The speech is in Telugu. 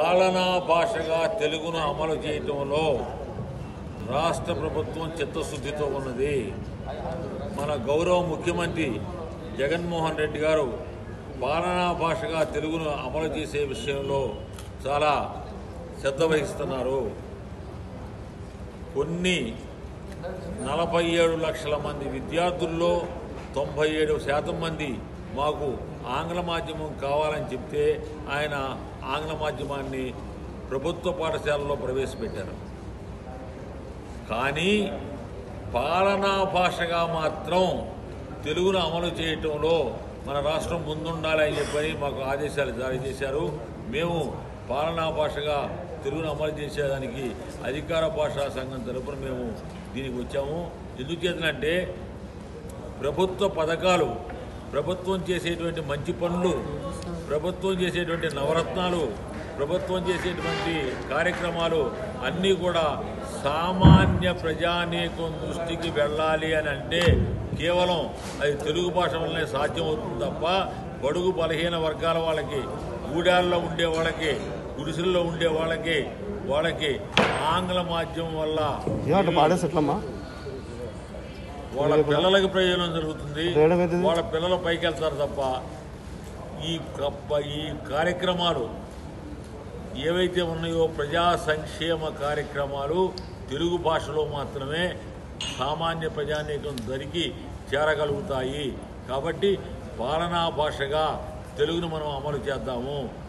పాలనా భాషగా తెలుగును అమలు చేయటంలో రాష్ట్ర ప్రభుత్వం చిత్తశుద్ధితో ఉన్నది మన గౌరవ ముఖ్యమంత్రి జగన్మోహన్ రెడ్డి గారు పాలనా భాషగా తెలుగును అమలు చేసే విషయంలో చాలా శ్రద్ధ వహిస్తున్నారు కొన్ని నలభై ఏడు లక్షల మంది విద్యార్థుల్లో తొంభై ఏడు శాతం మంది మాకు ఆంగ్ల మాధ్యమం కావాలని చెప్తే ఆయన ఆంగ్ల మాధ్యమాన్ని ప్రభుత్వ పాఠశాలలో ప్రవేశపెట్టారు కానీ పాలనా భాషగా మాత్రం తెలుగును అమలు చేయటంలో మన రాష్ట్రం ముందుండాలి అని చెప్పని మాకు ఆదేశాలు జారీ చేశారు మేము పాలనా భాషగా తెలుగును అమలు చేసేదానికి అధికార భాషా సంఘం తరపున మేము దీనికి వచ్చాము ఎందుచేతనంటే ప్రభుత్వ పథకాలు ప్రభుత్వం చేసేటువంటి మంచి పనులు ప్రభుత్వం చేసేటువంటి నవరత్నాలు ప్రభుత్వం చేసేటువంటి కార్యక్రమాలు అన్నీ కూడా సామాన్య ప్రజానీకం దృష్టికి వెళ్ళాలి అని అంటే కేవలం అది తెలుగు భాష వల్లనే సాధ్యమవుతుంది తప్ప బడుగు బలహీన వర్గాల వాళ్ళకి గూడాల్లో ఉండే వాళ్ళకి గుడిసెల్లో ఉండే వాళ్ళకి వాళ్ళకి ఆంగ్ల మాధ్యమం వల్ల ఏమంటే పాడేసి ఎట్లమ్మా వాళ్ళ పిల్లలకి ప్రయోజనం జరుగుతుంది చేయడం ఏంటిది? వాళ్ళ పిల్లలు పైకి వెళ్తారు తప్ప ఈ కప్ప- ఈ కార్యక్రమాలు ఏవైతే ఉన్నాయో ప్రజా సంక్షేమ కార్యక్రమాలు తెలుగు భాషలో మాత్రమే సామాన్య ప్రజానీకం దరికి చేరగలుగుతాయి కాబట్టి పాలనా భాషగా తెలుగును మనం అమలు చేద్దాము